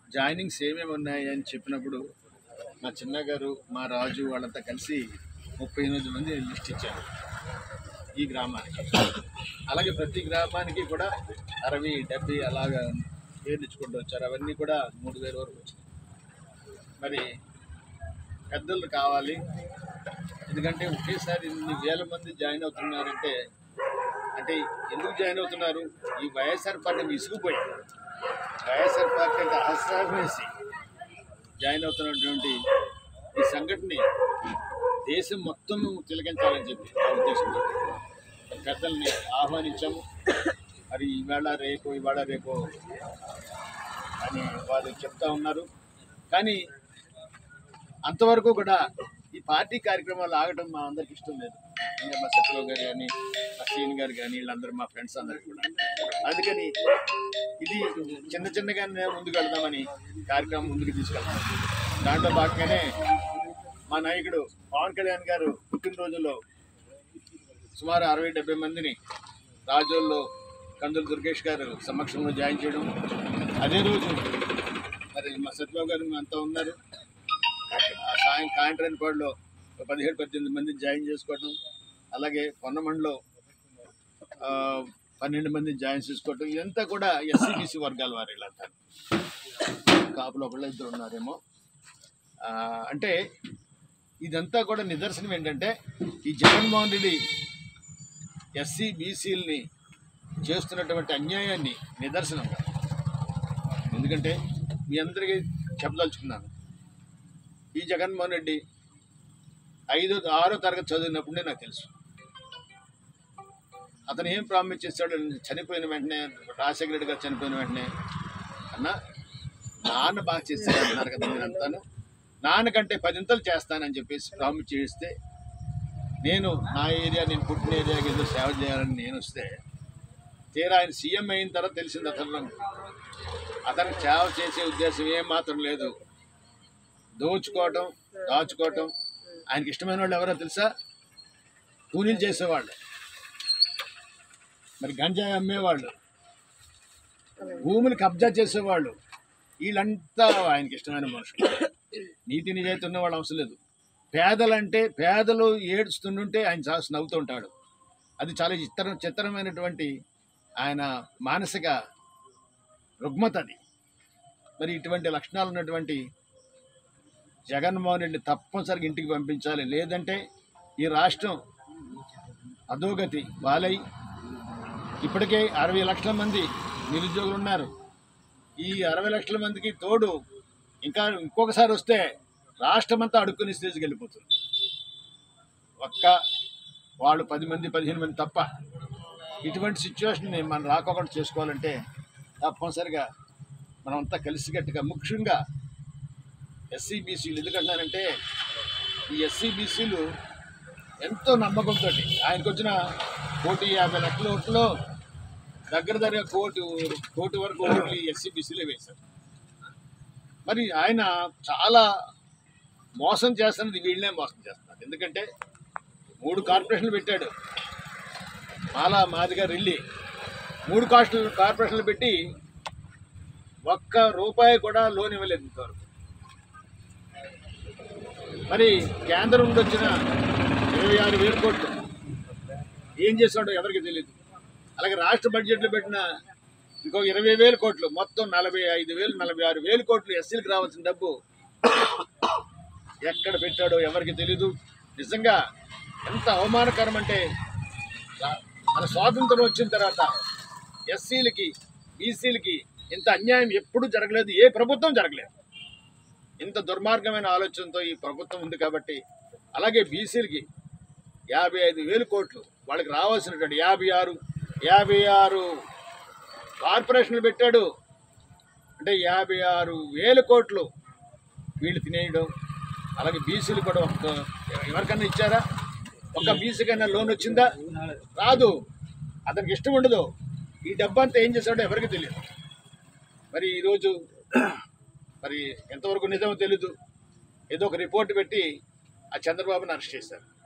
joinings ఏమేమి ఉన్నాయి అని చెప్పినప్పుడు మా చిన్న గారు మా రాజు వాళ్ళంతా కలిసి ముప్పై ఎనిమిది మంది లిస్ట్ ఇచ్చారు ఈ గ్రామానికి అలాగే ప్రతి గ్రామానికి కూడా అరవై డెబ్బై అలాగా పేర్లు ఇచ్చుకుంటూ వచ్చారు అవన్నీ కూడా మూడు వేల వరకు వచ్చినాయి మరి పెద్దలు కావాలి ఎందుకంటే ఒకేసారి ఇన్ని వేల మంది జాయిన్ అవుతున్నారంటే అంటే ఎందుకు జాయిన్ అవుతున్నారు ఈ వైఎస్ఆర్ పార్టీ విసుగుపోయి వైఎస్ఆర్ పార్టీ అంటే అహస్రాలు వేసి జాయిన్ అవుతున్నటువంటి ఈ సంఘటనని దేశం మొత్తం తిలకించాలని చెప్పి ఆ ఉద్దేశంతో పెద్దల్ని ఆహ్వానించాము మరి ఈవేళ రేపు ఇవాళ రేపు అని వాళ్ళు చెప్తా ఉన్నారు కానీ అంతవరకు కూడా ఈ పార్టీ కార్యక్రమాలు ఆగడం మా అందరికి ఇష్టం లేదు ఇంకా మా సత్యరావు గారు కానీ మా శ్రీని గారు కానీ వీళ్ళందరూ మా ఫ్రెండ్స్ అందరు కూడా అందుకని ఇది చిన్న చిన్నగానే ముందుకు వెళ్దామని కార్యక్రమం ముందుకు తీసుకెళ్తాం దాంట్లో భాగంగానే మా నాయకుడు పవన్ కళ్యాణ్ గారు పుట్టినరోజుల్లో సుమారు అరవై డెబ్బై మందిని రాజోల్లో కందుల దుర్గేష్ గారు సమక్షంలో జాయిన్ చేయడం అదే రోజు మరి మా సత్యబాబు గారు అంతా ఉన్నారు ఆ సాయం కాంట్రాన్పాడులో ఒక పదిహేడు పద్దెనిమిది మంది జాయిన్ చేసుకోవటం అలాగే పొన్నమండలో ఆ, పన్నెండు మంది జాయిన్ చేసుకోవటం ఇదంతా కూడా ఎస్సీబీసీ వర్గాల వారు వీళ్ళంతా కాపులో ఒకళ్ళు ఇద్దరు ఉన్నారేమో ఆ, అంటే ఇదంతా కూడా నిదర్శనం ఏంటంటే ఈ జగన్మోహన్ రెడ్డి ఎస్సీ బీసీలని చేస్తున్నటువంటి అన్యాయాన్ని నిదర్శనం ఎందుకంటే మీ అందరికీ చెప్పదలుచుకున్నాను ఈ జగన్మోహన్ రెడ్డి ఐదో ఆరో తరగతి చదివినప్పుడే నాకు తెలుసు అతను ఏం ప్రామిస్ చేశాడు చనిపోయిన వెంటనే రాజశేఖర రెడ్డి గారు చనిపోయిన వెంటనే అన్న నాన్న బాగా చేస్తాడు అన్నారు కదా నేను అంతాను నాన్నకంటే పదింతలు చేస్తానని చెప్పేసి ప్రామిస్ చేస్తే నేను నా ఏరియా నేను పుట్టిన ఏరియాకి ఏదో సేవ చేయాలని నేను వస్తే తీరా ఆయన సీఎం అయిన తర్వాత తెలిసింది అతను అతనికి సేవ చేసే ఉద్దేశం ఏం మాత్రం లేదు దోచుకోవటం దాచుకోవటం ఆయనకి ఇష్టమైన వాళ్ళు ఎవరో తెలుసా కూలీలు చేసేవాళ్ళు మరి గంజాయి అమ్మేవాళ్ళు భూములు కబ్జా చేసేవాళ్ళు వీళ్ళంతా ఆయనకి ఇష్టమైన మనుషులు నీతి నిజాయితీ ఉన్న వాళ్ళు అవసరం లేదు పేదలంటే పేదలు ఏడుస్తుంటే ఆయన చాసి నవ్వుతూ ఉంటాడు అది చాలా చిత్ర చిత్రమైనటువంటి ఆయన మానసిక రుగ్మత అది మరి ఇటువంటి లక్షణాలు ఉన్నటువంటి జగన్మోహన్ రెడ్డి తప్పనిసరిగా ఇంటికి పంపించాలి లేదంటే ఈ రాష్ట్రం అధోగతి వాలై ఇప్పటికే అరవై లక్షల మంది నిరుద్యోగులు ఉన్నారు ఈ అరవై లక్షల మందికి తోడు ఇంకా ఇంకొకసారి వస్తే రాష్ట్రం అంతా అడుక్కునే స్టేజ్కి వెళ్ళిపోతుంది ఒక్క వాళ్ళు పది మంది పదిహేను మంది తప్ప ఇటువంటి సిచ్యువేషన్ని మనం రాకోకుండా చేసుకోవాలంటే తప్పనిసరిగా మనమంతా కలిసికట్టుగా ముఖ్యంగా ఎస్సీ బీసీలు ఎందుకంటున్నారంటే ఈ ఎస్సీ బీసీలు ఎంతో నమ్మకంతో ఆయనకు వచ్చిన కోటి యాభై లక్షల ఓట్లు దగ్గర దగ్గర కోటి కోటి వరకు ఓట్లు ఎస్సీ బీసీలే వేశారు మరి ఆయన చాలా మోసం చేస్తున్నది వీళ్ళనే మోసం చేస్తున్నారు ఎందుకంటే మూడు కార్పొరేషన్లు పెట్టాడు మాలా మాదిగా రెల్లి మూడు కాస్టులు కార్పొరేషన్లు పెట్టి ఒక్క రూపాయి కూడా లోన్ ఇవ్వలేదు ఇంతవరకు మరి కేంద్రం నుండి వచ్చిన ఇరవై ఆరు వేల కోట్లు ఏం చేశాడో ఎవరికి తెలియదు అలాగే రాష్ట్ర బడ్జెట్లో పెట్టిన ఇంకో ఇరవై వేల కోట్లు మొత్తం నలభై ఐదు వేలు నలభై ఆరు వేల కోట్లు ఎస్సీలకు రావాల్సిన డబ్బు ఎక్కడ పెట్టాడో ఎవరికి తెలీదు నిజంగా ఎంత అవమానకరం అంటే రా- మన స్వాతంత్రం వచ్చిన తర్వాత ఎస్సీలకి బీసీలకి ఇంత అన్యాయం ఎప్పుడూ జరగలేదు ఏ ప్రభుత్వం జరగలేదు ఇంత దుర్మార్గమైన ఆలోచనతో ఈ ప్రభుత్వం ఉంది కాబట్టి అలాగే బీసీలకి యాభై ఐదు వేలు కోట్లు వాళ్ళకి రావాల్సినటువంటి యాభై ఆరు యాభై ఆరు కార్పొరేషన్లు పెట్టాడు అంటే యాభై ఆరు వేల కోట్లు వీళ్ళు తినేయడం అలాగే బీసీలు కూడా ఒక్క ఎవరికన్నా ఇచ్చారా ఒక్క బీసీ కన్నా లోన్ వచ్చిందా రాదు అతనికి ఇష్టం ఉండదు ఈ డబ్బంతా ఏం చేశాడో ఎవరికి తెలియదు మరి ఈరోజు మరి ఎంతవరకు నిజమో తెలీదు ఏదో ఒక రిపోర్ట్ పెట్టి ఆ చంద్రబాబుని అరెస్ట్ చేశారు